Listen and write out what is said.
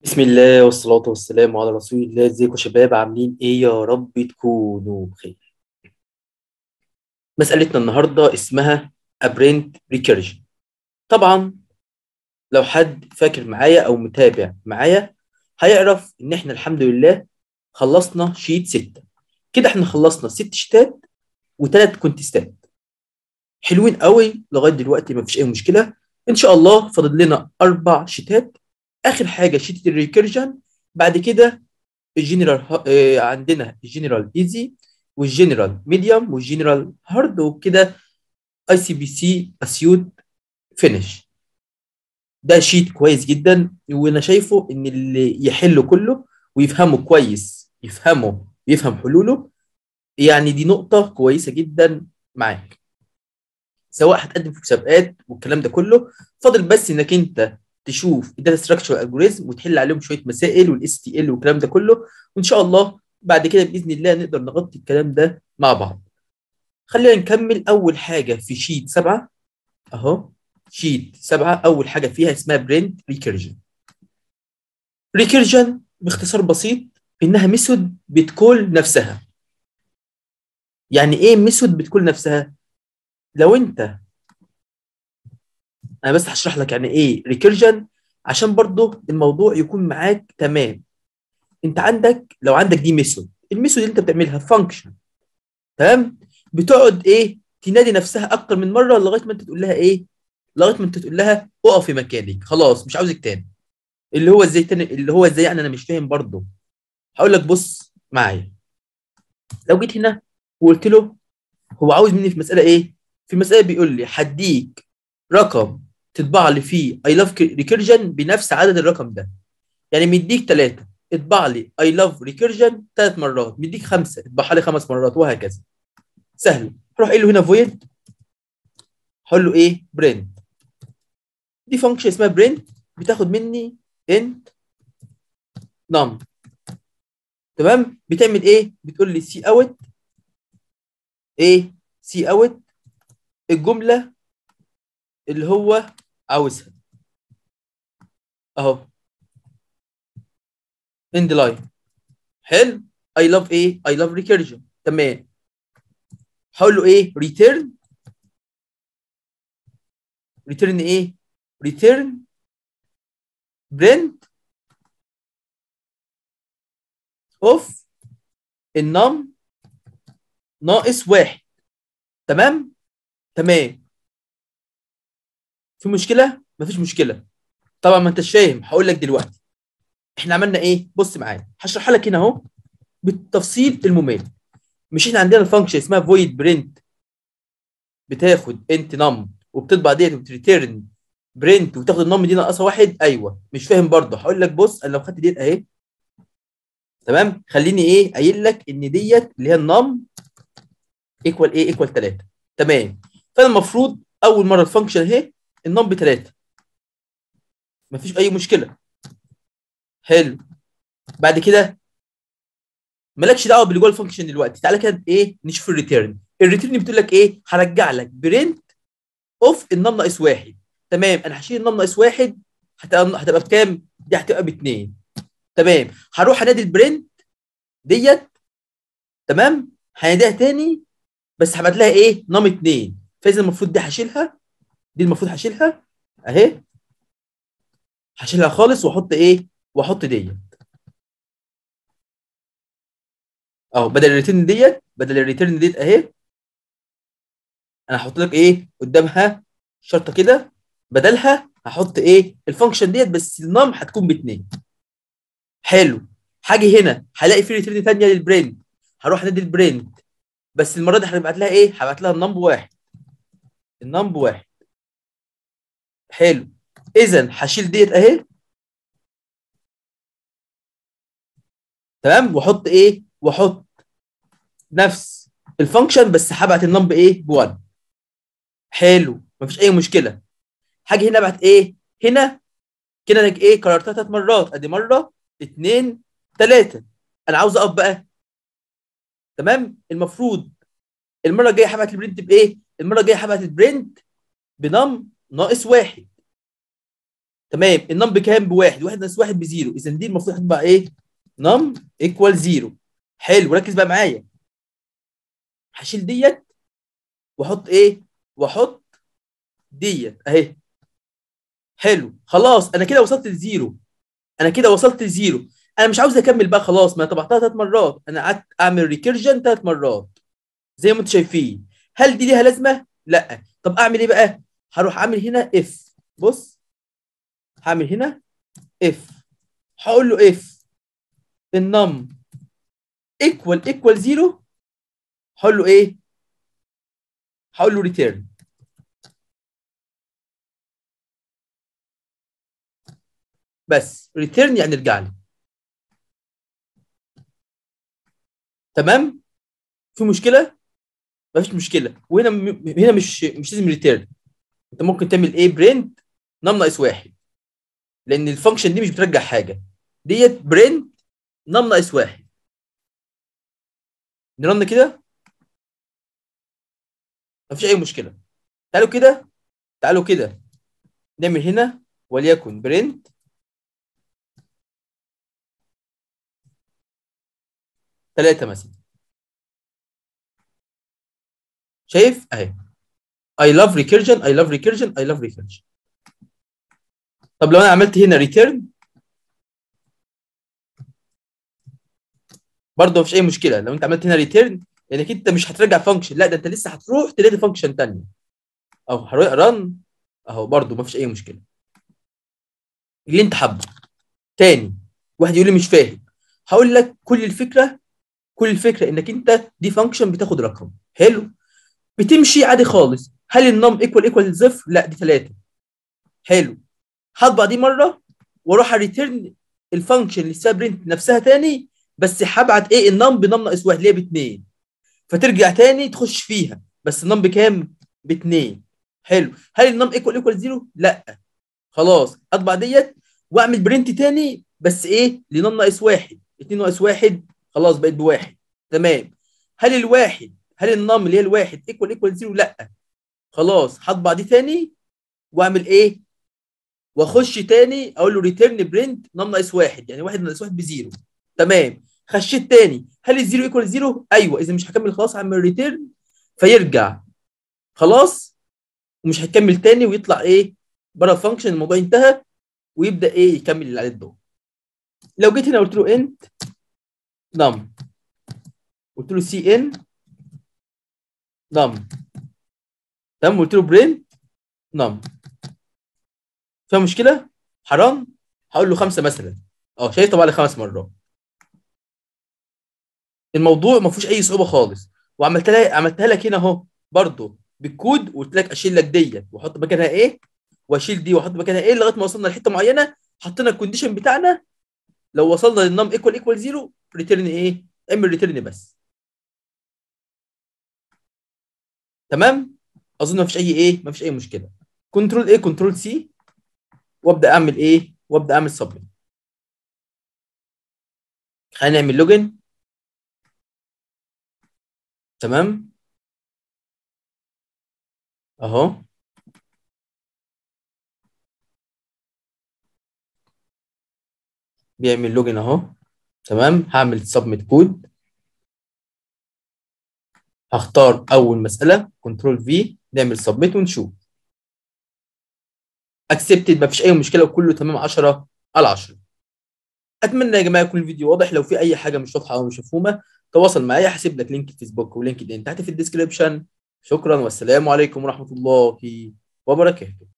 بسم الله والصلاة والسلام على رسول الله ازيكم يا شباب عاملين ايه يا رب تكونوا بخير مسألتنا النهاردة اسمها ابرنت ريكيرجن طبعا لو حد فاكر معايا او متابع معايا هيعرف ان احنا الحمد لله خلصنا شيت ستة كده احنا خلصنا ست شيتات وثلاث كونتستات حلوين قوي لغاية دلوقتي مفيش اي مشكلة ان شاء الله فاضل لنا اربع شيتات اخر حاجه شيت الريكيرجن بعد كده الجنرال آه عندنا الجنرال ايزي والجنرال ميديوم والجنرال هارد وكده اي سي بي سي اسيوت فينش ده شيت كويس جدا وانا شايفه ان اللي يحله كله ويفهمه كويس يفهمه ويفهم حلوله يعني دي نقطه كويسه جدا معاك سواء هتقدم في مسابقات والكلام ده كله فاضل بس انك انت تشوف الداتا ستراكشر الجوريزم وتحل عليهم شويه مسائل والاس تي ال والكلام ده كله وان شاء الله بعد كده باذن الله نقدر نغطي الكلام ده مع بعض خلينا نكمل اول حاجه في شيت سبعه اهو شيت سبعه اول حاجه فيها اسمها برنت ريكيرجن ريكيرجن باختصار بسيط انها ميثود بتكول نفسها يعني ايه ميثود بتكول نفسها لو انت انا بس هشرح لك يعني ايه ريكيرجن عشان برضه الموضوع يكون معاك تمام انت عندك لو عندك دي ميثود الميثود اللي انت بتعملها فانكشن تمام بتقعد ايه تنادي نفسها اكتر من مره لغايه ما انت تقول لها ايه لغايه ما انت تقول لها اقف في مكانك خلاص مش عاوزك تاني اللي هو ازاي تاني اللي هو ازاي يعني انا مش فاهم برضه هقول لك بص معايا لو جيت هنا وقلت له هو عاوز مني في مساله ايه في مساله بيقول لي هديك رقم تطبع لي فيه اي لاف ريكيرجن بنفس عدد الرقم ده يعني مديك ثلاثه اطبع لي اي لاف ريكيرجن ثلاث مرات مديك خمسه اطبعها لي خمس مرات وهكذا سهل هروح قايل له هنا فويد هقول له ايه برنت دي فانكشن اسمها برنت بتاخد مني انت نم تمام بتعمل ايه بتقول لي سي اوت ايه سي اوت الجمله اللي هو عاوزها اهو اند لاين حلو اي لاف ايه اي لاف ريكيرجن تمام هقول له ايه ريتيرن ريتيرن ايه ريتيرن برنت اوف النم ناقص واحد تمام تمام في مشكله مفيش مشكله طبعا ما انتش فاهم هقول لك دلوقتي احنا عملنا ايه بص معايا هشرحها لك هنا اهو بالتفصيل الممل مش احنا عندنا الفانكشن اسمها void برنت بتاخد انت نم وبتطبع ديت وبتريتيرن برنت وتاخد النم دي ناقصها واحد ايوه مش فاهم برضه هقول لك بص انا لو خدت ديت اهي تمام خليني ايه قايل لك ان ديت اللي هي النم ايكوال ايه ايكوال 3 تمام فانا المفروض اول مره الفانكشن اهي النم بثلاثة مفيش أي مشكلة حلو بعد كده مالكش دعوة باللي جوه الفانكشن دلوقتي تعالى كده إيه نشوف الريتيرن الريتيرن بتقول لك إيه هرجع لك برنت أوف النم ناقص واحد تمام أنا هشيل النم ناقص واحد هتبقى هتبقى بكام؟ دي هتبقى باتنين تمام هروح انادي البرنت ديت تمام هناديها تاني بس هبعت لها ايه؟ نم اتنين فاذا المفروض دي هشيلها دي المفروض هشيلها اهي هشيلها خالص واحط ايه واحط ديت اهو بدل الريتيرن ديت بدل الريتيرن ديت اهي انا هحط لك ايه قدامها شرطه كده بدلها هحط ايه الفانكشن ديت بس النم هتكون باتنين حلو هاجي هنا هلاقي في ريتيرن ثانيه للبرنت هروح انادي البرنت بس المره دي هبعت لها ايه هبعت لها النم بواحد النم بواحد حلو اذا هشيل ديت اهي تمام واحط ايه واحط نفس الفانكشن بس هبعت النم بايه ب1 حلو مفيش اي مشكله هاجي هنا ابعت ايه هنا كده انا ايه كررتها ثلاث مرات ادي مره اثنين ثلاثه انا عاوز اقف بقى تمام المفروض المره الجايه هبعت البرنت بايه المره الجايه هبعت البرنت بنم ناقص واحد تمام النم بكام بواحد واحد ناقص واحد بزيرو اذا دي المفروض هتبقى ايه نم ايكوال زيرو حلو ركز بقى معايا هشيل ديت واحط ايه واحط ديت اهي حلو خلاص انا كده وصلت للزيرو انا كده وصلت للزيرو انا مش عاوز اكمل بقى خلاص ما أنا طبعتها ثلاث مرات انا قعدت اعمل ريكيرجن ثلاث مرات زي ما انتم شايفين هل دي ليها لازمه لا طب اعمل ايه بقى هروح اعمل هنا اف بص هعمل هنا اف هقول له اف النم ايكوال ايكوال زيرو هقول له ايه هقول له ريتيرن بس ريتيرن يعني ارجع لي تمام في مشكله مفيش مشكله وهنا م- هنا مش مش لازم ريتيرن انت ممكن تعمل ايه برنت نم ناقص واحد لان الفانكشن دي مش بترجع حاجه ديت برنت نم ناقص واحد نرن كده مفيش اي مشكله تعالوا كده تعالوا كده نعمل هنا وليكن برنت ثلاثة مثلا شايف اهي I love recursion I love recursion I love recursion طب لو انا عملت هنا return برضه مفيش اي مشكله لو انت عملت هنا return لانك انت مش هترجع فانكشن لا ده انت لسه هتروح تلاقي فانكشن ثانيه اهو رن اهو برضه مفيش اي مشكله اللي انت حابه تاني واحد يقول لي مش فاهم هقول لك كل الفكره كل الفكره انك انت دي فانكشن بتاخد رقم حلو بتمشي عادي خالص هل النم ايكوال ايكوال صفر لا دي ثلاثه حلو هطبع دي مره واروح اريتيرن الفانكشن اللي اسمها برنت نفسها تاني بس هبعت ايه النم بنم ناقص واحد اللي هي باثنين فترجع تاني تخش فيها بس النم بكام؟ باثنين حلو هل النم ايكوال ايكوال زيرو؟ لا خلاص اطبع ديت واعمل برنت تاني بس ايه لنم ناقص واحد 2 ناقص واحد خلاص بقت بواحد تمام هل الواحد هل النم اللي هي الواحد ايكوال ايكوال زيرو؟ لا خلاص هطبع دي تاني واعمل ايه؟ واخش تاني اقول له ريتيرن برنت نم ناقص واحد يعني واحد ناقص واحد بزيرو تمام خشيت تاني هل الزيرو ايكوال زيرو؟ ايوه اذا مش هكمل خلاص اعمل ريتيرن فيرجع خلاص ومش هيكمل تاني ويطلع ايه بره الفانكشن الموضوع انتهى ويبدا ايه يكمل اللي عليه الدور لو جيت هنا قلت له انت نم قلت له سي ان نم تمام قلت له برنت نم فيها مشكله حرام هقول له خمسه مثلا اه شايف طبعا لي خمس مرات الموضوع ما فيهوش اي صعوبه خالص وعملت لها عملتها لك هنا اهو برضه بالكود وقلت لك اشيل لك ديت واحط مكانها ايه واشيل دي واحط مكانها ايه لغايه ما وصلنا لحته معينه حطينا الكونديشن بتاعنا لو وصلنا للنم ايكوال ايكوال زيرو ريتيرن ايه؟ اعمل ريتيرن بس تمام؟ اظن ما فيش اي ايه؟ ما فيش اي مشكله كنترول ايه كنترول سي وابدا اعمل ايه؟ وابدا اعمل سبميت خلينا نعمل لوجن تمام اهو بيعمل لوجن اهو تمام هعمل سبميت كود هختار اول مساله كنترول في نعمل سبميت ونشوف اكسبتد مفيش اي مشكله وكله تمام 10 على 10 اتمنى يا جماعه يكون الفيديو واضح لو في اي حاجه مش واضحه او مش مفهومه تواصل معايا هسيب لك لينك فيسبوك ولينكد ان تحت في الديسكربشن شكرا والسلام عليكم ورحمه الله وبركاته